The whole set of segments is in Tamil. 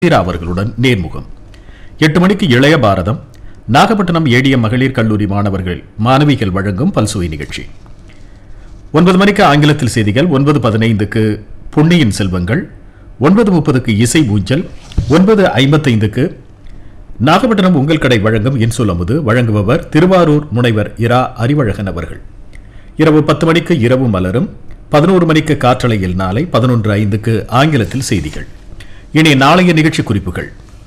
மீரா அவர்களுடன் நேர்முகம் எட்டு மணிக்கு இளைய பாரதம் நாகப்பட்டினம் ஏடிஎம் மகளிர் கல்லூரி மாணவர்கள் மாணவிகள் வழங்கும் பல்சுவை நிகழ்ச்சி ஒன்பது மணிக்கு ஆங்கிலத்தில் செய்திகள் ஒன்பது பதினைந்துக்கு பொன்னியின் செல்வங்கள் ஒன்பது முப்பதுக்கு இசை ஊஞ்சல் ஒன்பது ஐம்பத்தைந்துக்கு நாகப்பட்டினம் உங்கள் கடை வழங்கும் இன்சொல்லமுது வழங்குபவர் திருவாரூர் முனைவர் இரா அறிவழகன் அவர்கள் இரவு பத்து மணிக்கு இரவு மலரும் பதினோரு மணிக்கு காற்றலையில் நாளை பதினொன்று ஐந்துக்கு ஆங்கிலத்தில் செய்திகள் இனி நாளைய நிகழ்ச்சி குறிப்புகள்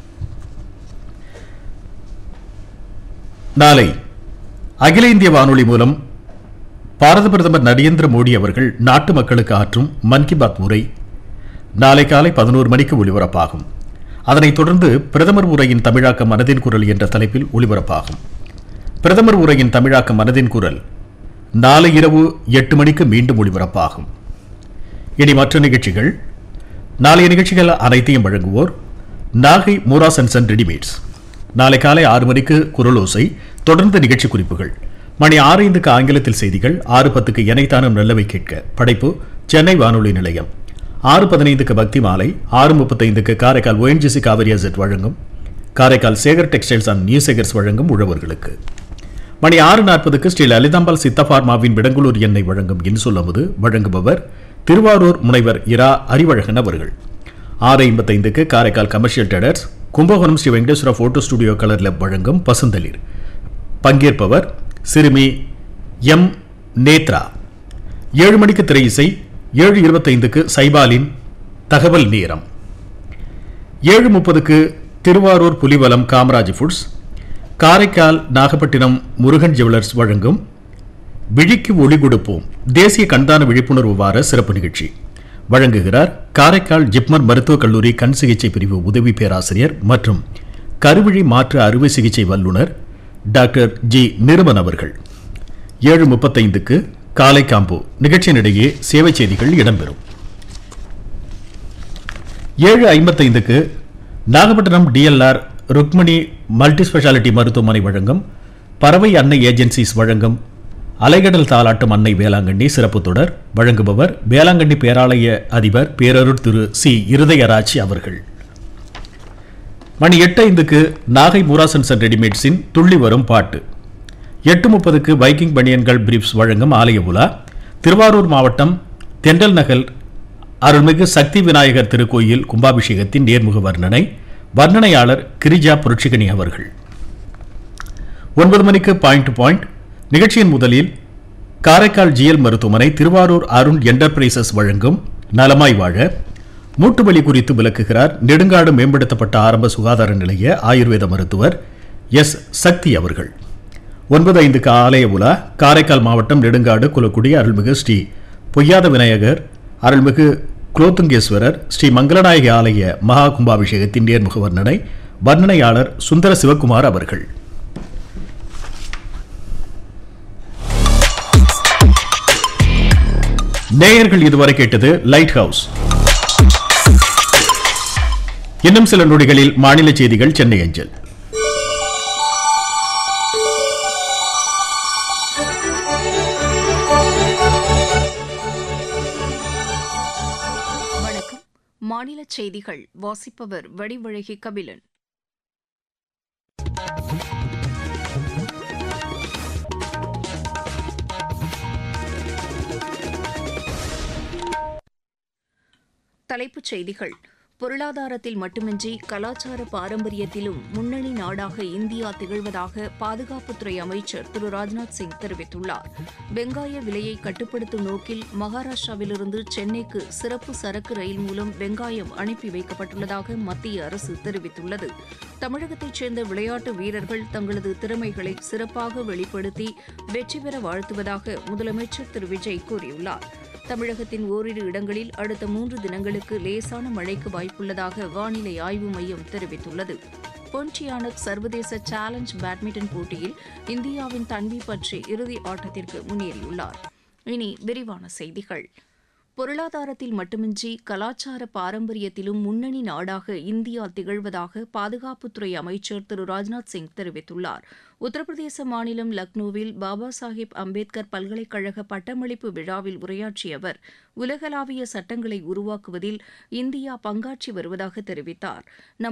நாளை அகில இந்திய வானொலி மூலம் பாரத பிரதமர் நரேந்திர மோடி அவர்கள் நாட்டு மக்களுக்கு ஆற்றும் மன் கி பாத் உரை நாளை காலை பதினோரு மணிக்கு ஒலிபரப்பாகும் அதனைத் தொடர்ந்து பிரதமர் உரையின் தமிழாக்கம் மனதின் குரல் என்ற தலைப்பில் ஒலிபரப்பாகும் பிரதமர் உரையின் தமிழாக்கம் மனதின் குரல் நாளை இரவு எட்டு மணிக்கு மீண்டும் ஒலிபரப்பாகும் இனி மற்ற நிகழ்ச்சிகள் நாளைய நிகழ்ச்சிகள் அனைத்தையும் வழங்குவோர் நாகை மூராசன்சன் ரெடிமேட்ஸ் நாளை காலை ஆறு மணிக்கு குரலோசை தொடர்ந்து நிகழ்ச்சி குறிப்புகள் மணி ஆறு ஐந்துக்கு ஆங்கிலத்தில் செய்திகள் ஆறு பத்துக்கு எனைத்தானும் நல்லவை கேட்க படைப்பு சென்னை வானொலி நிலையம் ஆறு பதினைந்துக்கு பக்தி மாலை ஆறு முப்பத்தைந்துக்கு காரைக்கால் ONGC காவிரி அசெட் வழங்கும் Karaikal Sekar textiles and new Sekar's வழங்கும் உழவர்களுக்கு மணி ஆறு நாற்பதுக்கு ஸ்ரீ லலிதாம்பாள் சித்த பார்மாவின் விடங்குளூர் எண்ணெய் வழங்கும் இன்சொல்லமுது வழங்குபவர் திருவாரூர் முனைவர் இரா அறிவழகன் அவர்கள் ஆறு ஐம்பத்தைந்துக்கு Karaikal commercial traders Kumbakonam Sri Venkateswara photo studio colour lab வழங்கும் பசுந்தளிர் பங்கேற்பவர் சிறுமி எம் நேத்ரா ஏழு மணிக்கு திரை இசை ஏழு இருபத்தைந்துக்கு சைபாலின் தகவல் நேரம் ஏழு முப்பதுக்கு திருவாரூர் புலிவலம் காமராஜ் ஃபுட்ஸ் காரைக்கால் நாகப்பட்டினம் முருகன் ஜுவல்லர்ஸ் வழங்கும் விழிக்கு ஒளி கொடுப்போம் தேசிய கண்தான விழிப்புணர்வு வார சிறப்பு நிகழ்ச்சி வழங்குகிறார் காரைக்கால் ஜிப்மர் மருத்துவக் கல்லூரி கண் சிகிச்சை பிரிவு உதவி பேராசிரியர் மற்றும் கருவிழி மாற்று அறுவை சிகிச்சை வல்லுநர் டாக்டர் ஜி நிருபன் அவர்கள் ஏழு முப்பத்தைந்துக்கு காலை காம்போ நிகழ்ச்சியினிடையே சேவை செய்திகள் இடம்பெறும் ஏழு ஐம்பத்தைந்துக்கு Nagapattinam DLR Rukmani multi speciality மருத்துவமனை வழங்கும் பறவை அன்னை ஏஜென்சிஸ் வழங்கும் அலைகடல் தாலாட்டும் அன்னை வேளாங்கண்ணி சிறப்பு தொடர் வழங்குபவர் வேளாங்கண்ணி பேராலய அதிபர் பேரருட் திரு சி இருதயராஜ் அவர்கள் மணி எட்டு ஐந்துக்கு நாகை மூராசன்ஸ் அண்ட் ரெடிமேட்ஸின் துள்ளி வரும் பாட்டு எட்டு முப்பதுக்கு பைக்கிங் பனியன்கள் பிரீப்ஸ் வழங்கும் ஆலய உலா திருவாரூர் மாவட்டம் தெண்டல் நகர் அருள்மிகு சக்தி விநாயகர் திருக்கோயில் கும்பாபிஷேகத்தின் நேர்முக வர்ணனை வர்ணனையாளர் கிரிஜா புரட்சிகனி அவர்கள் ஒன்பது மணிக்கு பாயிண்ட் டு பாயிண்ட் நிகழ்ச்சியின் முதலில் காரைக்கால் ஜிஎல் மருத்துவமனை திருவாரூர் அருண் என்டர்பிரைசஸ் வழங்கும் நலமாய் வாழ மூட்டுவலி குறித்து விளக்குகிறார் நெடுங்காடு மேம்படுத்தப்பட்ட ஆரம்ப சுகாதார நிலைய ஆயுர்வேத மருத்துவர் எஸ் சக்தி அவர்கள் ஒன்பது ஐந்துக்கு ஆலய உலா காரைக்கால் மாவட்டம் நெடுங்காடு குலக்குடி அருள்மிகு ஸ்ரீ பொய்யாத விநாயகர் அருள்மிகு குலோத்துங்கேஸ்வரர் ஸ்ரீ மங்களநாயகி ஆலய மகா கும்பாபிஷேகத்தின் நேர்முக வர்ணனை வர்ணனையாளர் சுந்தர சிவகுமார் அவர்கள் நேயர்கள் இதுவரை கேட்டது லைட் ஹவுஸ் இன்னும் சில நொடிகளில் மாநில செய்திகள் சென்னை அஞ்சல் வணக்கம் மாநில செய்திகள் வாசிப்பவர் வடிவழகி கபிலன் தலைப்புச் செய்திகள் பொருளாதாரத்தில் மட்டுமின்றி கலாச்சார பாரம்பரியத்திலும் முன்னணி நாடாக இந்தியா திகழ்வதாக பாதுகாப்புத்துறை அமைச்சர் திரு ராஜ்நாத் சிங் தெரிவித்துள்ளார் வெங்காய விலையை கட்டுப்படுத்தும் நோக்கில் மகாராஷ்டிராவிலிருந்து சென்னைக்கு சிறப்பு சரக்கு ரயில் மூலம் வெங்காயம் அனுப்பி வைக்கப்பட்டுள்ளதாக மத்திய அரசு தெரிவித்துள்ளது தமிழகத்தைச் சேர்ந்த விளையாட்டு வீரர்கள் தங்களது திறமைகளை சிறப்பாக வெளிப்படுத்தி வெற்றி பெற வாழ்த்துவதாக முதலமைச்சர் திரு விஜய் கூறியுள்ளார் தமிழகத்தின் ஓரிரு இடங்களில் அடுத்த மூன்று தினங்களுக்கு லேசான மழைக்கு வாய்ப்புள்ளதாக வானிலை ஆய்வு மையம் தெரிவித்துள்ளது பொன்டியானக் சர்வதேச சேலஞ்ச் பேட்மிண்டன் போட்டியில் இந்தியாவின் தன்வி பற்றி இறுதி ஆட்டத்திற்கு முன்னேறியுள்ளார் இனி விரிவான செய்திகள் பொருளாதாரத்தில் மட்டுமின்றி கலாச்சார பாரம்பரியத்திலும் முன்னணி நாடாக இந்தியா திகழ்வதாக பாதுகாப்புத்துறை அமைச்சர் திரு ராஜ்நாத் சிங் தெரிவித்துள்ளார் உத்தரப்பிரதேச மாநிலம் லக்னோவில் பாபா சாஹேப் அம்பேத்கர் பல்கலைக்கழக பட்டமளிப்பு விழாவில் உரையாற்றிய அவர் உலகளாவிய சட்டங்களை உருவாக்குவதில் இந்தியா பங்காற்றி வருவதாக தெரிவித்தார் நம்